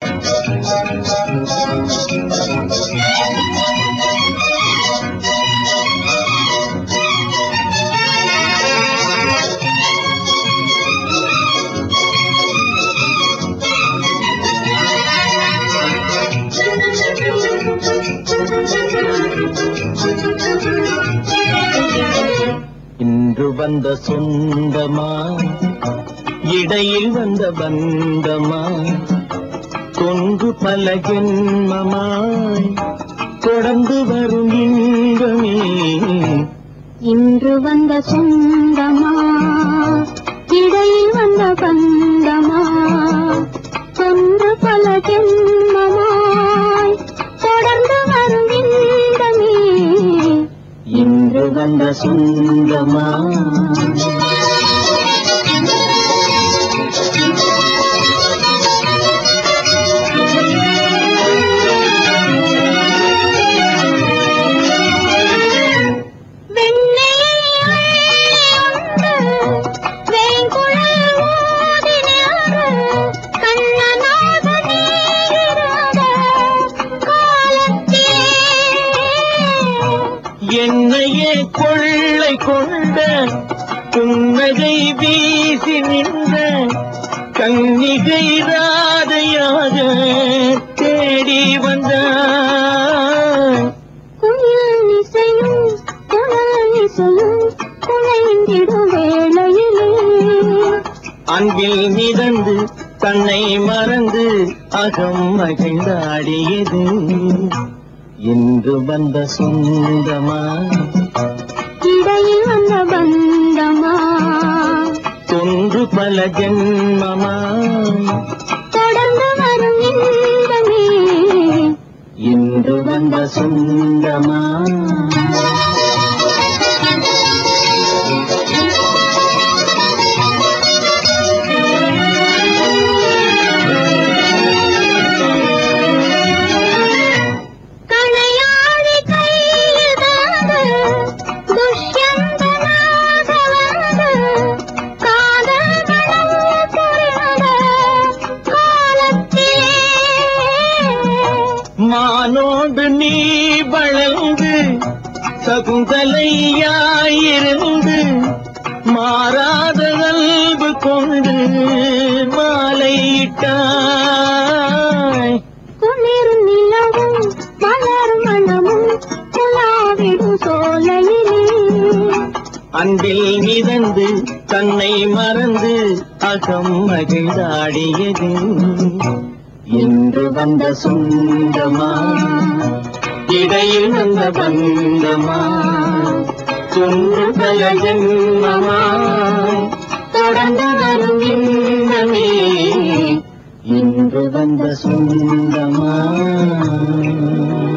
இன்று வந்த சொந்தமா இடையில் வந்த பந்தமா கொன்று பல ஜென்மமாய் தொடர்ந்து வரும் இன்பமே இன்று வந்த சொந்தமா இடையில் வந்த பந்தமா கொன்று பல ஜென்மமாய் தொடர்ந்து வரும் இன்பமே இன்று வந்த சொந்தமா என்னையே கொள்ளை கொண்ட புன்னகை வீசி நின்ற கன்னிகை ராதையாக தேடி வந்தாய் அன்பில் மிதந்து தன்னை மறந்து அகம் மகிழ்ந்தாடியது இன்று வந்த சொந்தமா இடையில் வந்த பந்தமா தொன்று பல ஜென்மமா தொடர்ந்து வரும் இன்பமே இன்று வந்த சொந்தமா கணையாழி கையில் தாங்க துஷ்யந்தனாக வந்து காதல் மனம் புரிந்த காலத்திலே மானோடு நீ வளர்ந்து சகுந்தலையாயிருந்து மாறாத அன்பு கொண்டு மாலையிட்டாய் குளிரும் நிலவும் மலரும் மனமும் புலாவிடும் சோலையிலே அன்பில் மிதந்து தன்னை மறந்து அகம் மகிழ்ந்தாடியது இன்று வந்த சொந்தமா இடையில் வந்த பந்தமா தொன்று பல ஜென்மமா தொடர்ந்து வரும் இன்பமே இன்று வந்த சொந்தமா